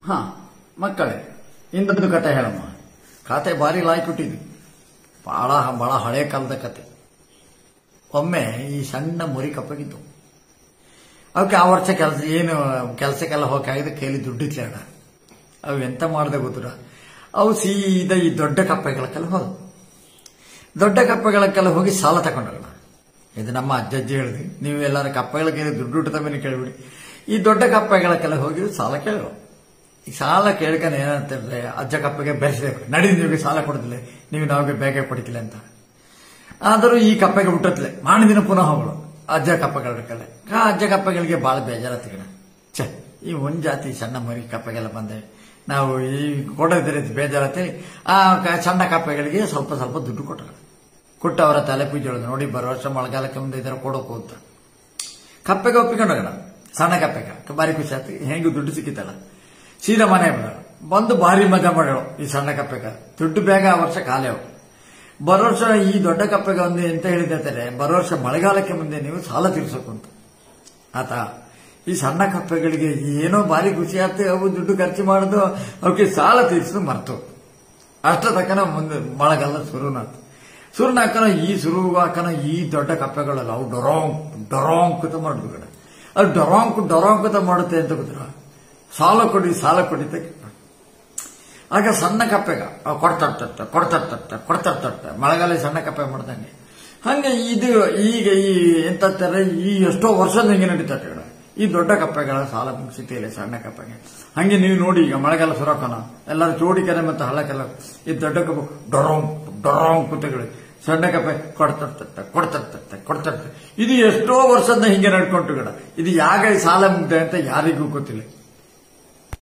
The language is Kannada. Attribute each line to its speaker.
Speaker 1: ಹಾ ಮಕ್ಕಳೇ ಇಂದದ್ದು ಕತೆ ಹೇಳಮ್ಮ ಕತೆ ಭಾರಿ ಲಾಯ್ಕೊಟ್ಟಿದ್ವಿ ಬಹಳ ಬಹಳ ಹಳೆ ಕಾಲದ ಕತೆ ಒಮ್ಮೆ ಈ ಸಣ್ಣ ಮುರಿ ಕಪ್ಪಗಿತ್ತು ಅವಕ್ಕೆ ಆ ವರ್ಷ ಕೆಲಸ ಏನು ಕೆಲಸಕ್ಕೆಲ್ಲ ಹೋಗಾಗಿದೆ ಕೈಲಿ ದುಡ್ಡಿತ್ಲೆ ಅಣ್ಣ ಅವು ಎಂತ ಮಾಡದೆ ಗೊತ್ತಿರ ಅವು ಸೀದಾ ಈ ದೊಡ್ಡ ಕಪ್ಪೆಗಳಕ್ಕೆಲ್ಲ ಹೋದವು ದೊಡ್ಡ ಕಪ್ಪೆಗಳಕ್ಕೆಲ್ಲ ಹೋಗಿ ಸಾಲ ತಗೊಂಡೋಣ ಇದು ನಮ್ಮ ಅಜ್ಜಜ್ಜಿ ಹೇಳಿದ್ವಿ ನೀವು ಎಲ್ಲರ ಕಪ್ಪೆಗಳ ಕೈಲಿ ದುಡ್ಡು ಹುಟ್ಟದ ಮೇಲೆ ಕೇಳಿಬಿಡಿ ಈ ದೊಡ್ಡ ಕಪ್ಪೆಗಳಕ್ಕೆಲ್ಲ ಹೋಗಿ ಸಾಲ ಕೇಳೋ ಈ ಸಾಲ ಕೇಳ್ಕೊಂಡು ಏನಂತಂದ್ರೆ ಅಜ್ಜ ಕಪ್ಪೆಗೆ ಬೆಳೆಸಬೇಕು ನಡಿ ನಿಮಗೆ ಸಾಲ ಕೊಡದಿಲ್ಲ ನೀವು ನಮಗೆ ಬೇಗ ಕೊಡ್ತಿಲ್ಲ ಅಂತ ಆದರೂ ಈ ಕಪ್ಪೆಗೆ ಹುಟ್ಟತ್ಲೆ ಮಾಡಿದಿನ ಪುನಃ ಅವಳು ಅಜ್ಜ ಕಪ್ಪೆಗಳ ಆ ಅಜ್ಜ ಕಪ್ಪೆಗಳಿಗೆ ಬಹಳ ಬೇಜಾರತ್ತಿಗಣ ಛೆ ಈ ಒಂದ್ ಜಾತಿ ಸಣ್ಣ ಮರಿ ಕಪ್ಪೆಗೆಲ್ಲ ಬಂದೆ ನಾವು ಈ ಕೊಡೋದ್ರೆ ಬೇಜಾರತ್ತೇಳಿ ಆ ಕ- ಸಣ್ಣ ಕಪ್ಪೆಗಳಿಗೆ ಸ್ವಲ್ಪ ಸ್ವಲ್ಪ ದುಡ್ಡು ಕೊಟ್ಟರು ಕೊಟ್ಟು ಅವರ ತಲೆ ಪೂಜೆ ಹೇಳಿದ್ರು ನೋಡಿ ಬರೋ ವರ್ಷ ಮಳೆಗಾಲಕ್ಕೆ ಮುಂದೆ ಇದರ ಕೊಡೋಕು ಅಂತ ಕಪ್ಪೆಗೆ ಒಪ್ಪಿಕೊಂಡೋಗಣ ಸಣ್ಣ ಕಪ್ಪೆಗೆ ಭಾರಿ ಖುಷಿ ಆಯ್ತು ಹೆಂಗು ದುಡ್ಡು ಸಿಕ್ಕಿತ್ತಲ್ಲ ಸೀದಾ ಮನೆ ಬಂದ ಬಂದು ಭಾರಿ ಮಜಾ ಮಾಡ್ಯಾಳು ಈ ಸಣ್ಣ ಕಪ್ಪೆಗೆ ದುಡ್ಡು ಬೇಗ ಆ ವರ್ಷ ಖಾಲಿ ಅವು ಬರೋ ವರ್ಷ ಈ ದೊಡ್ಡ ಕಪ್ಪೆಗೆ ಒಂದು ಎಂತ ಹೇಳಿದ್ರೆ ಬರೋ ವರ್ಷ ಮಳೆಗಾಲಕ್ಕೆ ಮುಂದೆ ನೀವು ಸಾಲ ತೀರ್ಸೋಕು ಅಂತ ಆತ ಈ ಸಣ್ಣ ಕಪ್ಪೆಗಳಿಗೆ ಏನೋ ಭಾರಿ ಖುಷಿ ಆಯ್ತು ಅವು ದುಡ್ಡು ಖರ್ಚು ಮಾಡೋದು ಅವಕ್ಕೆ ಸಾಲ ತೀರಿಸೋದು ಮರ್ತು ಅಷ್ಟ ತಕ್ಕನ ಮುಂದೆ ಮಳೆಗಾಲ ಶುರುನಾತು ಶುರುನಾಕನ ಈ ಶುರು ಹಾಕನ ಈ ದೊಡ್ಡ ಕಪ್ಪೆಗಳಲ್ಲ ಅವು ಡೊರೋಂಕ್ ಡೊರೋಂಕ್ ಅಂತ ಮಾಡುದು ಕಡೆ ಅದು ಡೊರೋಂಕ್ ಡೊರೋಂಕ್ ಅಂತ ಮಾಡುತ್ತೆ ಅಂತ ಗೊತ್ತಿರ ಸಾಲ ಕೊಡಿ ಸಾಲ ಕೊಡಿ ಅಂತ ಕೇಳ್ತಾರೆ. ಆಗ ಸಣ್ಣ ಕಪ್ಪೆಗ ಅವ್ ಕೊಡ್ತರ್ತ ಕೊಡ್ತರ್ತ ಕೊಡ್ತರ್ತ ಮಳೆಗಾಲ ಸಣ್ಣ ಕಪ್ಪೆ ಮಾಡ್ದಂಗೆ ಹಂಗೆ ಇದು ಈಗ ಈ ಎಂತಾರೆ ಈ ಎಷ್ಟೋ ವರ್ಷದ ಹಿಂಗೆ ನಡೀತದೆ ಕಡೆ ಈ ದೊಡ್ಡ ಕಪ್ಪೆಗಳ ಸಾಲ ಮುಗಿಸಿತಿಲ್ಲ ಸಣ್ಣ ಕಪ್ಪೆಗೆ ಹಂಗೆ ನೀವು ನೋಡಿ ಈಗ ಮಳೆಗಾಲ ಸುರಕನ ಎಲ್ಲರೂ ಜೋಡಿ ಕೆರೆ ಮತ್ತು ಹಳ್ಳಕ್ಕೆಲ್ಲ ಈ ದೊಡ್ಡ ಕಪ್ಪು ಡೊರೋಂಕ್ ಡೊರೋಂಕ್ ಕುತ್ತಗಳು ಸಣ್ಣ ಕಪ್ಪೆ ಕೊಡ್ತರ್ತ ಕೊಡ್ತರ್ತ ಕೊಡ್ತರ್ತ ಇದು ಎಷ್ಟೋ ವರ್ಷದ ಹಿಂಗೆ ನಡ್ಕೊಂಡು ಕಡ ಇದು ಯಾಗ ಈ ಸಾಲ ಮುಗ್ದೆ ಅಂತ ಯಾರಿಗೂ ಗೊತ್ತಿಲ್ಲ